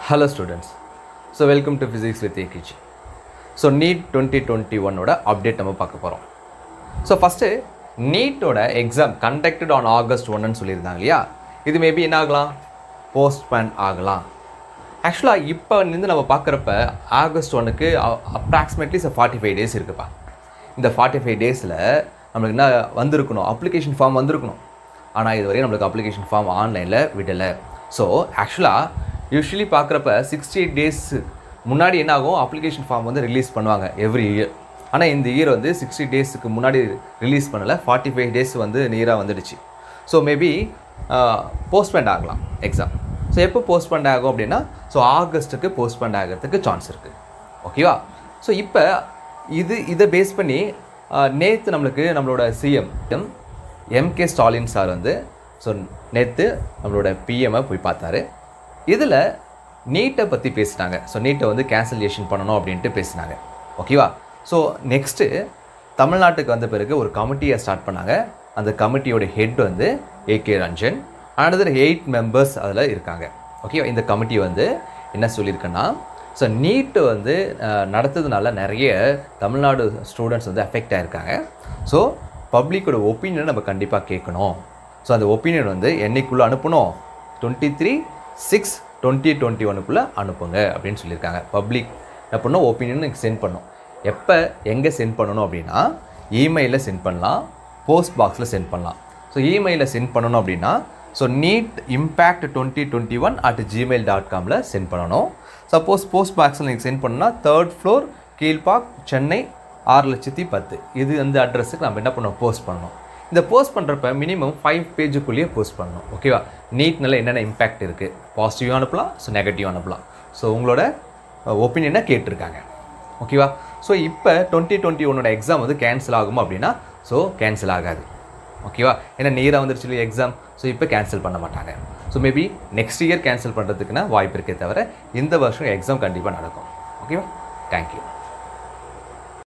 hello students so welcome to physics with AKG so NEET twenty twenty ஒன்னோட update நம்ம பார்க்க போகிறோம் so first நீட்டோட எக்ஸாம் கண்டக்டட் ஆன் ஆகஸ்ட் ஒன்னு சொல்லியிருந்தாங்க இல்லையா இது மேபி என்ன ஆகலாம் போஸ்ட்பேன் ஆகலாம் ஆக்சுவலாக இப்போ இருந்து நம்ம பார்க்குறப்ப ஆகஸ்ட் ஒன்னுக்கு அப்ராக்சிமேட்லி ஃபார்ட்டி ஃபைவ் டேஸ் இருக்குப்பா இந்த ஃபார்ட்டி ஃபைவ் டேஸில் நம்மளுக்கு என்ன வந்திருக்கணும் அப்ளிகேஷன் ஃபார்ம் வந்திருக்கணும் ஆனால் இது வரையும் நம்மளுக்கு அப்ளிகேஷன் ஃபார்ம் ஆன்லைனில் விடலை ஸோ ஆக்சுவலாக யூஸ்வலி பார்க்குறப்ப சிக்ஸ்டி எயிட் டேஸ் முன்னாடி என்ன ஆகும் அப்ளிகேஷன் ஃபார்ம் வந்து ரிலீஸ் பண்ணுவாங்க எவ்ரி இயர் ஆனால் இந்த இயர் வந்து சிக்ஸ்டி டேஸுக்கு முன்னாடி ரிலீஸ் பண்ணலை ஃபார்ட்டி ஃபைவ் டேஸ் வந்து நியராக வந்துடுச்சு ஸோ மேபி போஸ்ட்பெண்ட் ஆகலாம் எக்ஸாம் ஸோ எப்போ போஸ்ட்பெண்ட் ஆகும் அப்படின்னா ஸோ ஆகஸ்ட்டுக்கு போஸ்ட்பெண்ட் ஆகிறதுக்கு சான்ஸ் இருக்குது ஓகேவா ஸோ இப்போ இது இதை பேஸ் பண்ணி நேற்று நம்மளுக்கு நம்மளோட CM M MK Stalin sir வந்து ஸோ நேற்று நம்மளோட பிஎம்ஐ போய் பார்த்தாரு இதில் நீட்டை பற்றி பேசினாங்க ஸோ நீட்டை வந்து கேன்சலேஷன் பண்ணணும் அப்படின்ட்டு பேசினாங்க ஓகேவா ஸோ நெக்ஸ்ட்டு தமிழ்நாட்டுக்கு வந்த பிறகு ஒரு கமிட்டியை ஸ்டார்ட் பண்ணாங்க அந்த கமிட்டியோட ஹெட் வந்து AK Ranjan another eight members அதில் இருக்காங்க ஓகேவா இந்த கமிட்டி வந்து என்ன சொல்லியிருக்குன்னா ஸோ நீட்டு வந்து அஹ், நடத்ததுனால நிறைய தமிழ்நாடு ஸ்டூடெண்ட்ஸ் வந்து அஃபெக்ட் ஆகிருக்காங்க ஸோ பப்ளிக்கோட ஒப்பீனியனை நம்ம கண்டிப்பாக கேட்கணும் ஸோ அந்த ஒப்பீனியன் வந்து என்னைக்குள்ளே அனுப்பணும் twenty three six twenty twenty ஒனுக்குள்ளே அனுப்புங்க அப்படின்னு சொல்லியிருக்காங்க பப்ளிக் என்ன பண்ணணும் ஒப்பீனியன் சென்ட் பண்ணணும் எப்போ எங்கே சென்ட் பண்ணணும் அப்படின்னா இமெயிலில் சென்ட் பண்ணலாம் போஸ்ட் பாக்ஸில் சென்ட் பண்ணலாம் ஸோ இமெயிலில் சென்ட் பண்ணணும் அப்படின்னா so NEET impact twenty twenty one at Gmail dot காமில் சென்ட் பண்ணணும் சப்போஸ் போஸ்ட் பாக்ஸில் நீங்கள் சென்ட் பண்ணணும்னா தேர்ட் ஃப்ளோர் கீழ்பாக் சென்னை ஆறு லட்சத்தி பத்து இது அந்த அட்ரஸுக்கு நம்ம என்ன பண்ணணும் போஸ்ட் பண்ணணும் இந்த போஸ்ட் பண்ணுறப்ப மினிமம் ஃபைவ் பேஜுக்குள்ளேயே போஸ்ட் பண்ணணும் ஓகேவா நீட்னால என்னென்ன இம்பேக்ட் இருக்குது பாசிட்டிவாக அனுப்பலாம் ஸோ நெகட்டிவ் அனுப்பலாம் ஸோ உங்களோட ஒப்பீனியனை கேட்டிருக்காங்க ஓகேவா ஸோ இப்போ டுவெண்ட்டி டுவெண்ட்டி ஒன்னோட எக்ஸாம் வந்து கேன்சல் ஆகுமா அப்படின்னா ஸோ கேன்சல் ஆகாது ஓகேவா ஏன்னா நேராக வந்துருச்சு இல்லையா எக்ஸாம் ஸோ இப்போ கேன்சல் பண்ண மாட்டாங்க so maybe next year cancel பண்ணுறதுக்குன்னா வாய்ப்பு இருக்கே தவிர இந்த வருஷம் எக்ஸாம் கண்டிப்பாக நடக்கும் ஓகேவா தேங்க்யூ